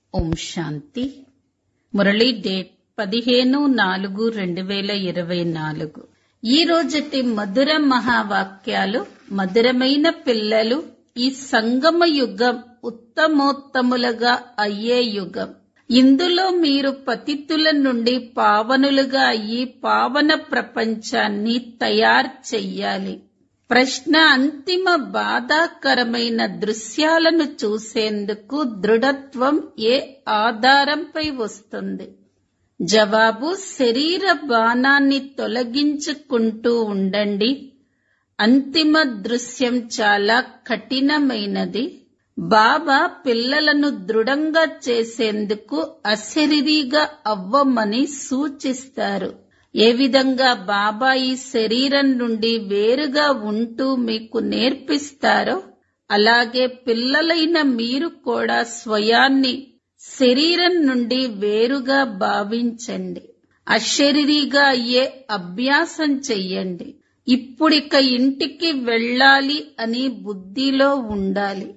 ఓం శాంతి Murali date పదిహేను నాలుగు రెండు వేల ఇరవై నాలుగు ఈ రోజటి మధుర మహావాక్యాలు మధురమైన పిల్లలు ఈ సంగమ యుగం ఉత్తమోత్తములుగా అయ్యే యుగం ఇందులో మీరు పతితుల నుండి పావనులుగా అయ్యి పావన ప్రపంచాన్ని తయారు చెయ్యాలి ప్రశ్న అంతిమ బాధాకరమైన దృశ్యాలను చూసేందుకు దృఢత్వం ఏ ఆధారంపై వస్తుంది జవాబు శరీర బాణాన్ని తొలగించుకుంటూ ఉండండి అంతిమ దృశ్యం చాలా కఠినమైనది బాబా పిల్లలను దృఢంగా చేసేందుకు అశరీరిగా అవ్వమని సూచిస్తారు ఏ విధంగా బాబా ఈ శరీరం నుండి వేరుగా ఉంటూ మీకు నేర్పిస్తారో అలాగే పిల్లలైన మీరు కూడా స్వయాన్ని శరీరం నుండి వేరుగా భావించండి అశరీరిగా అయ్యే అభ్యాసం చెయ్యండి ఇప్పుడిక ఇంటికి వెళ్ళాలి అని బుద్ధిలో ఉండాలి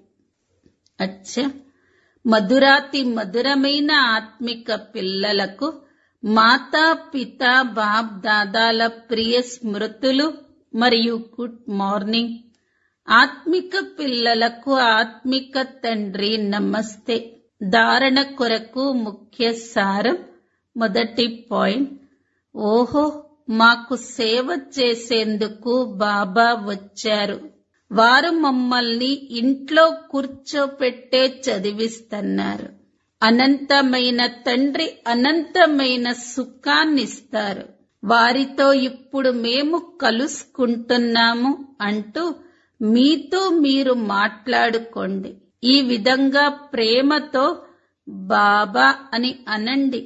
అచ్చా మధురాతి మధురమైన ఆత్మిక పిల్లలకు మాతా పిత బాప్ దాదాల ప్రియ స్మృతులు మరియు గుడ్ మార్నింగ్ ఆత్మిక పిల్లలకు ఆత్మిక తండ్రి నమస్తే ధారణ కొరకు ముఖ్య సారం మొదటి పాయింట్ ఓహో మాకు సేవ చేసేందుకు బాబా వచ్చారు వారు మమ్మల్ని ఇంట్లో కూర్చోపెట్టే చదివిస్తున్నారు అనంతమైన తండ్రి అనంతమైన సుఖాన్నిస్తారు వారితో ఇప్పుడు మేము కలుసుకుంటున్నాము అంటూ మీతో మీరు మాట్లాడుకోండి ఈ విధంగా ప్రేమతో బాబా అని అనండి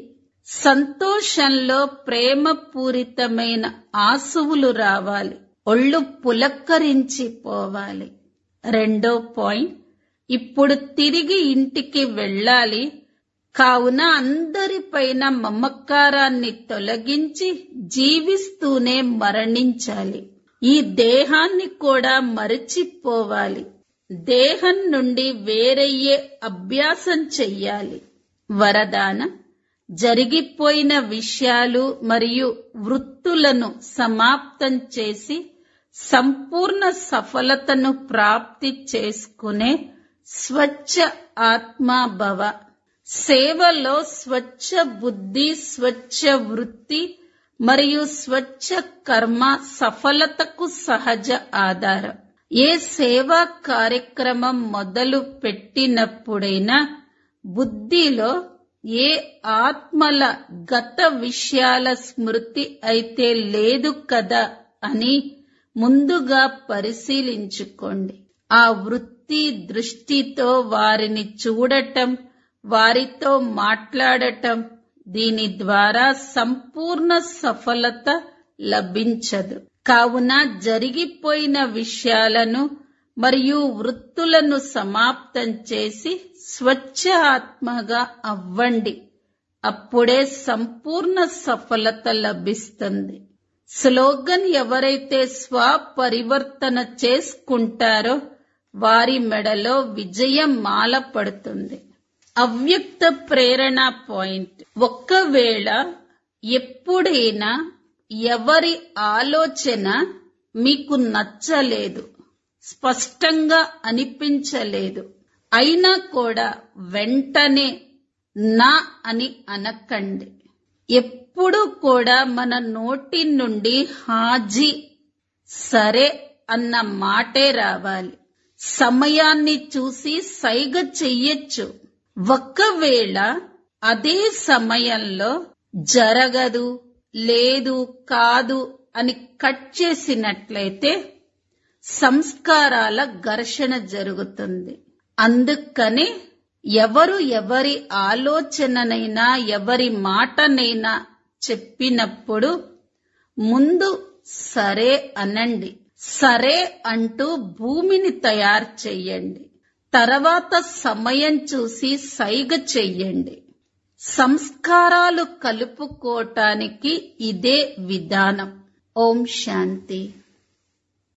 సంతోషంలో ప్రేమపూరితమైన ఆసువులు రావాలి ఒళ్ళు పులక్కరించిపోవాలి రెండో పాయింట్ ఇప్పుడు తిరిగి ఇంటికి వెళ్ళాలి కావున అందరిపైన మమకారాన్ని తొలగించి జీవిస్తూనే మరణించాలి ఈ దేహాన్ని కూడా మరచిపోవాలి దేహం నుండి వేరయ్యే అభ్యాసం చెయ్యాలి వరదానం జరిగిపోయిన విషయాలు మరియు వృత్తులను సమాప్తం చేసి సంపూర్ణ సఫలతను ప్రాప్తి చేసుకునే స్వచ్ఛ ఆత్మాభవ సేవలో స్వచ్ఛ బుద్ధి స్వచ్ఛ వృత్తి మరియు స్వచ్ఛ కర్మ సఫలతకు సహజ ఆధారం ఏ సేవా కార్యక్రమం మొదలు పెట్టినప్పుడైనా బుద్ధిలో ఏ ఆత్మల గత విషయాల స్మృతి అయితే లేదు కదా అని ముందుగా పరిశీలించుకోండి ఆ వృత్తి దృష్టితో వారిని చూడటం వారితో మాట్లాడటం దీని ద్వారా సంపూర్ణ సఫలత లభించదు కావున జరిగిపోయిన విషయాలను మరియు వృత్తులను సమాప్తం చేసి స్వచ్ఛ ఆత్మగా అవ్వండి అప్పుడే సంపూర్ణ సఫలత లభిస్తుంది స్లోగన్ ఎవరైతే స్వపరివర్తన చేసుకుంటారో వారి మెడలో విజయం మాల పడుతుంది అవ్యక్త ప్రేరణ పాయింట్ ఒక్కవేళ ఎప్పుడైనా ఎవరి ఆలోచన మీకు నచ్చలేదు స్పష్టంగా అనిపించలేదు అయినా కూడా వెంటనే నా అని అనకండి ఎప్పుడు కూడా మన నోటి నుండి హాజీ సరే అన్న మాటే రావాలి సమయాన్ని చూసి సైగ చెయ్యొచ్చు ఒక్కవేళ అదే సమయంలో జరగదు లేదు కాదు అని కట్ చేసినట్లయితే సంస్కారాల ఘర్షణ జరుగుతుంది అందుకని ఎవరు ఎవరి ఆలోచననైనా ఎవరి మాటనైనా చెప్పినప్పుడు ముందు సరే అనండి సరే అంటూ భూమిని తయారు చెయ్యండి తర్వాత సమయం చూసి సైగ చెయ్యండి సంస్కారాలు కలుపుకోటానికి ఇదే విధానం ఓం శాంతి